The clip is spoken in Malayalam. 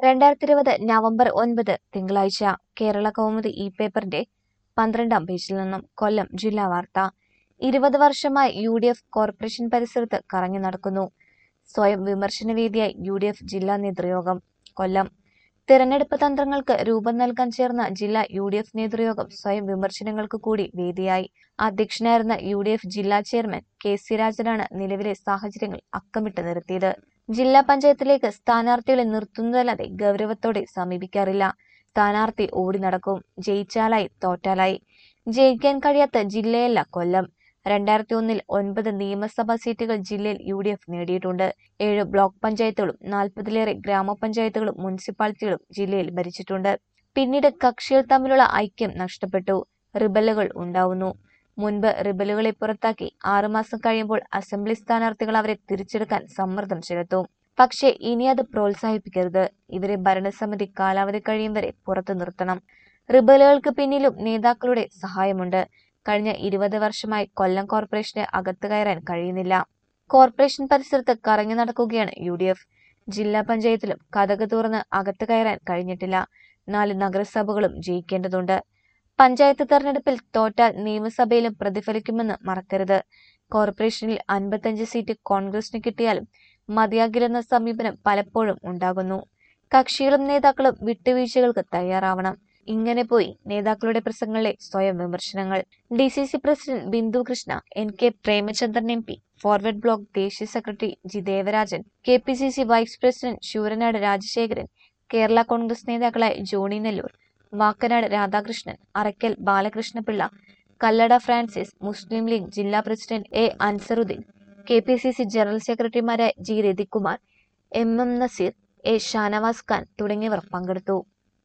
രണ്ടായിരത്തി ഇരുപത് നവംബർ ഒൻപത് തിങ്കളാഴ്ച കേരള കൗമുദി ഇ പേപ്പറിന്റെ പന്ത്രണ്ടാം പേജിൽ നിന്നും കൊല്ലം ജില്ലാ വാർത്ത ഇരുപത് വർഷമായി യു ഡി എഫ് കോർപ്പറേഷൻ പരിസരത്ത് കറങ്ങി നടക്കുന്നു സ്വയം വിമർശനവേദിയായി യു ഡി എഫ് ജില്ലാ നേതൃയോഗം കൊല്ലം തിരഞ്ഞെടുപ്പ് തന്ത്രങ്ങൾക്ക് രൂപം നൽകാൻ ചേർന്ന ജില്ലാ യു ഡി എഫ് നേതൃയോഗം സ്വയം വിമർശനങ്ങൾക്ക് കൂടി വേദിയായി അധ്യക്ഷനായിരുന്ന യു ഡി എഫ് ജില്ലാ ചെയർമാൻ കെ സി രാജനാണ് നിലവിലെ സാഹചര്യങ്ങൾ അക്കമിട്ട് നിർത്തിയത് ജില്ലാ പഞ്ചായത്തിലേക്ക് സ്ഥാനാർത്ഥികളെ നിർത്തുന്നതല്ലാതെ ഗൗരവത്തോടെ സമീപിക്കാറില്ല സ്ഥാനാർത്ഥി ഓടി നടക്കും ജയിച്ചാലായി തോറ്റാലായി ജയിക്കാൻ കഴിയാത്ത ജില്ലയല്ല കൊല്ലം രണ്ടായിരത്തി ഒന്നിൽ ഒൻപത് നിയമസഭാ സീറ്റുകൾ ജില്ലയിൽ യു ഡി എഫ് നേടിയിട്ടുണ്ട് ഏഴ് ബ്ലോക്ക് പഞ്ചായത്തുകളും നാൽപ്പതിലേറെ ഗ്രാമപഞ്ചായത്തുകളും മുനിസിപ്പാലിറ്റികളും ജില്ലയിൽ ഭരിച്ചിട്ടുണ്ട് പിന്നീട് കക്ഷികൾ തമ്മിലുള്ള ഐക്യം നഷ്ടപ്പെട്ടു റിബലുകൾ ഉണ്ടാവുന്നു മുൻപ് റിബലുകളെ പുറത്താക്കി ആറുമാസം കഴിയുമ്പോൾ അസംബ്ലി സ്ഥാനാർത്ഥികൾ അവരെ തിരിച്ചെടുക്കാൻ സമ്മർദ്ദം ചെലുത്തും പക്ഷേ ഇനി അത് പ്രോത്സാഹിപ്പിക്കരുത് ഇവരെ ഭരണസമിതി കാലാവധി കഴിയും വരെ പുറത്തു നിർത്തണം റിബലുകൾക്ക് പിന്നിലും നേതാക്കളുടെ സഹായമുണ്ട് കഴിഞ്ഞ ഇരുപത് വർഷമായി കൊല്ലം കോർപ്പറേഷന് അകത്ത് കയറാൻ കഴിയുന്നില്ല കോർപ്പറേഷൻ പരിസരത്ത് കറങ്ങി നടക്കുകയാണ് യു ഡി എഫ് ജില്ലാ പഞ്ചായത്തിലും കഥക് തുറന്ന് അകത്ത് കയറാൻ കഴിഞ്ഞിട്ടില്ല നാല് നഗരസഭകളും ജയിക്കേണ്ടതുണ്ട് പഞ്ചായത്ത് തെരഞ്ഞെടുപ്പിൽ തോറ്റാൽ നിയമസഭയിലും പ്രതിഫലിക്കുമെന്ന് മറക്കരുത് കോർപ്പറേഷനിൽ അൻപത്തഞ്ച് സീറ്റ് കോൺഗ്രസിന് കിട്ടിയാലും മതിയാകില്ലെന്ന സമീപനം പലപ്പോഴും ഉണ്ടാകുന്നു കക്ഷികളും നേതാക്കളും വിട്ടുവീഴ്ചകൾക്ക് തയ്യാറാവണം ഇങ്ങനെ പോയി നേതാക്കളുടെ പ്രസംഗങ്ങളിലെ സ്വയം വിമർശനങ്ങൾ D C C president Bindu Krishna N K Premachandran M P forward block ദേശീയ secretary G Devarajan K P C C vice president Sooranad Rajasekharan Kerala Congress നേതാക്കളായ ജോണി നെല്ലൂർ വാക്കനാട് രാധാകൃഷ്ണൻ അറയ്ക്കൽ ബാലകൃഷ്ണപിള്ള കല്ലട ഫ്രാൻസിസ് മുസ്ലിം ലീഗ് ജില്ലാ president A Ansaruddin K P C C general സെക്രട്ടറിമാരായ G Rathikumar M M Naseer A Shanavas Khan തുടങ്ങിയവർ പങ്കെടുത്തു